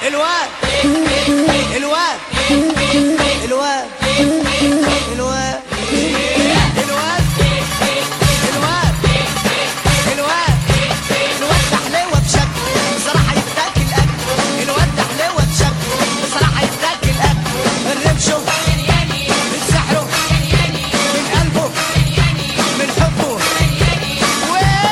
الواد الواد الواد الواد الواد الواد الواد الواد ده حلوة بشكل بصراحة يتاكل أكل الواد ده حلوة بشكل بصراحة يتاكل أكل الرمشه من سحره من قلبه من حبه ويه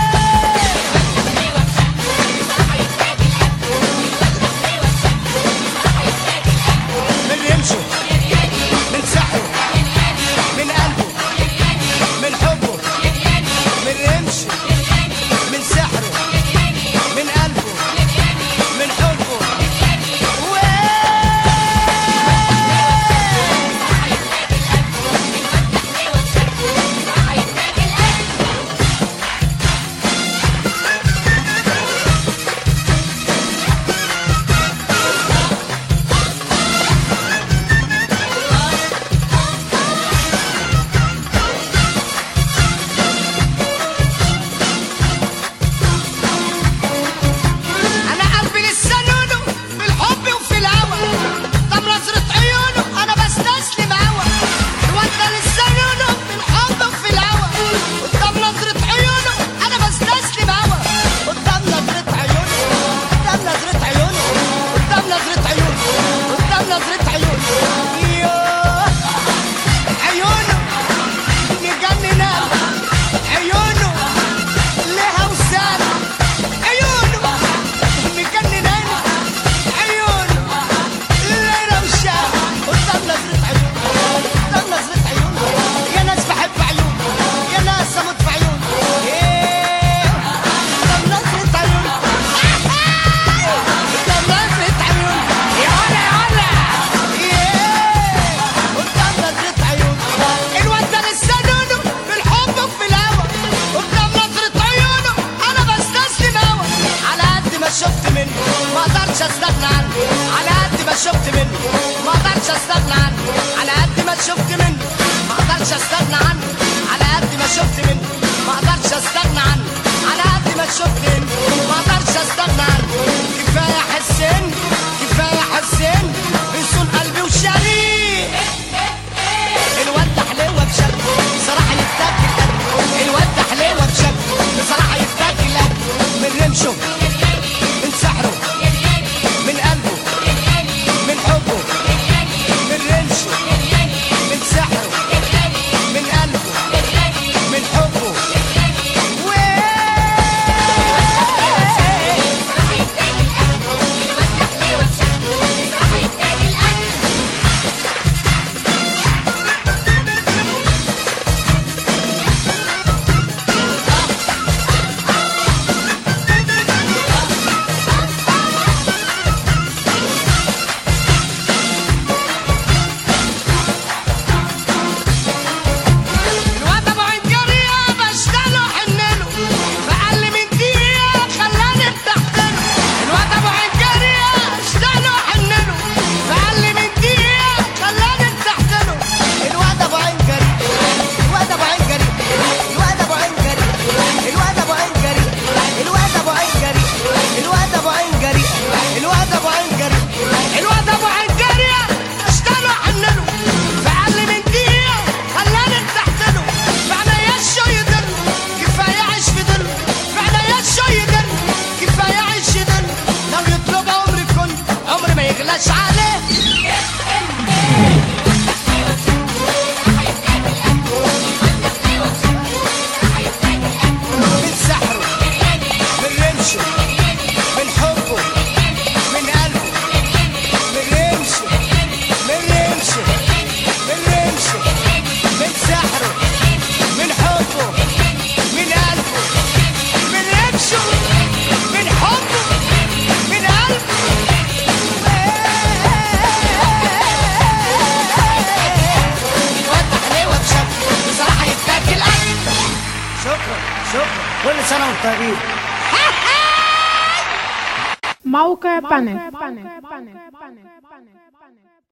من رمشه من سحره من قلبه من حبه من رمشه من سحره من قلبه من حبه ويه انا قلبي لسه لونه في الحب وفي الهوى قدام نظرة عيونه انا بستسلم هوى الواد ده لسه لونه في الحب وفي الهوى قدام نظرة عيونه انا بستسلم هوى قدام نظرة عيونه قدام نظرة عيونه قدام نظرة عيونه قدام نظرة عيونه يوه عيونه مجننة عيونه لها وسام عيونه مجنناني عيونه ليلة وشام قدام نظرة عيونه قدام نظرة عيونه يا ناس بحب عيونه يا ناس اموت في عيونه إيه، قدام نظرة عيونه قدام نظرة عيونه يا هلا يا هلا إيه، قدام نظرة عيونه الواد ده لسه لونه في الحب وفي الهوى قدام نظرة عيونه انا بستسلم هوى على قد ما شفت منه ما اقدرش استغنى عنه على قد ما شفت منه ما اقدرش استغنى عنه على قد ما شفت منه ما اقدرش استغنى عنه على قد ما شفت منه ما اقدرش استغنى عنه على قد ما شفت منه ما اقدرش استغنى عنه كفايه حسين كفايه حسين بيصون قلبي وشريك الواد ده حلوة بشكل بصراحة يتاكل قلب الواد ده حلوة بشكل بصراحة يتاكل قلب من رمشه من سحره من قلبه من حبه من رمشه من سحره من قلبه من حبه الواد ابو عين جريه بشتغله حنله فقال لي من دقيقه خلاني ارتحت له الواد ابو عين جريه اشتغله حنله فقال لي من دقيقه خلاني ارتحت له الواد ابو عين جريه الواد ابو عين جريه الواد ابو عين جريه الواد ابو عين جريه الواد ابو عين جريه الواد ابو عين جريه الواد ابو عين جريه الواد ابو عين جريه اشتغله حنله فقال لي من دقيقه خلاني ارتحت له فعنايا الشو يدل كفايه عيش في دل فعنايا الشو يدل كفايه عيش في دل لو يطلب عمري كنت عمري ما يغلاش عليه من سحره من رمشه من حبه من قلبه من رمشه من رمشه من رمشه من سحره من حبه من قلبه من رمشه من حبه من قلبه الواد ده حلوة بشكل بصراحة يتاكل أكل شكرا شكرا كل سنة وانت طيب موقع بانل